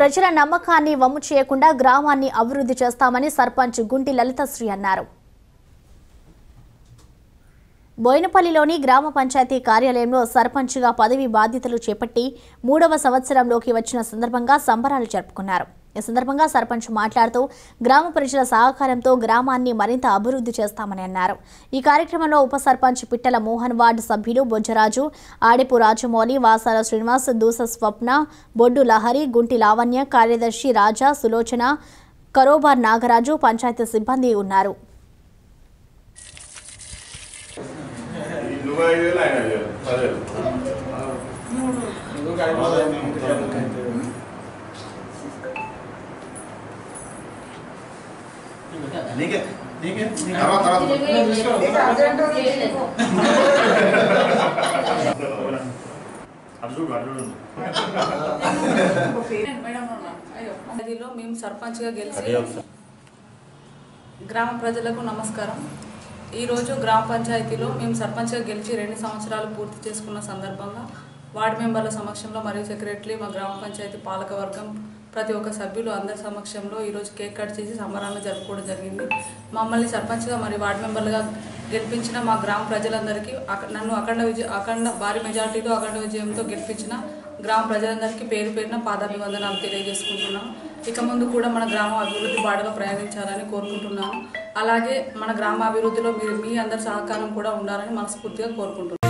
ప్రజల నమ్మకాన్ని వమ్ము చేయకుండా గ్రామాన్ని అభివృద్ధి చేస్తామని సర్పంచ్ గుంటి లలితశ్రీ అన్నారు బోయినపల్లిలోని గ్రామ పంచాయతీ కార్యాలయంలో సర్పంచ్గా పదవి బాధ్యతలు చేపట్టి మూడవ సంవత్సరంలోకి వచ్చిన సందర్భంగా సంబరాలు జరుపుకున్నారు ఈ సందర్భంగా సర్పంచ్ మాట్లాడుతూ గ్రామ ప్రజల సహకారంతో గ్రామాన్ని మరింత అభివృద్ధి చేస్తామని అన్నారు ఈ కార్యక్రమంలో ఉప సర్పంచ్ పిట్టల మోహన్ వార్డు సభ్యులు బొజ్జరాజు ఆడిపు రాజమౌళి వాసాల శ్రీనివాస్ దూస స్వప్న బొడ్డు లహరి గుంటి లావణ్య కార్యదర్శి రాజా సులోచన కరోబార్ నాగరాజు పంచాయతీ సిబ్బంది ఉన్నారు నువ్వు ఐదు వేలు ఆయన ఐదు వేలు పదివేలు నీకే నీకే తర్వాత తర్వాత అటు చూడు అటు చూడు మేడం ఉన్నా. అయ్యో. అదిలో మేము సర్పంచ్గా అదే గెలిచి ఒకసారి గ్రామ ప్రజలకు నమస్కారం ఈరోజు గ్రామ పంచాయతీలో మేము సర్పంచ్గా గెలిచి రెండు సంవత్సరాలు పూర్తి చేసుకున్న సందర్భంగా వార్డు మెంబర్ల సమక్షంలో మరియు సెక్రటరీ మా గ్రామ పంచాయతీ పాలకవర్గం ప్రతి ఒక్క సభ్యులు అందరి సమక్షంలో ఈరోజు కేక్ కట్ చేసి సంబరాన్ని జరుపుకోవడం జరిగింది మమ్మల్ని సర్పంచ్గా మరియు వార్డు మెంబర్లుగా గెలిపించిన మా గ్రామ ప్రజలందరికీ అక- నన్ను అఖండ విజయ అఖండ భారీ మెజార్టీతో అఖండ విజయంతో గెలిపించిన గ్రామ ప్రజలందరికీ పేరు పేరున పాదాభివందనాలు తెలియజేసుకుంటున్నాను ఇక ముందు కూడా మన గ్రామ అభివృద్ధి బాటలో ప్రయాణించాలని కోరుకుంటున్నాను అలాగే మన గ్రామ అభివృద్ధిలో మీరు మీ అందరి సహకారం కూడా ఉండాలని మనస్ఫూర్తిగా కోరుకుంటున్నాను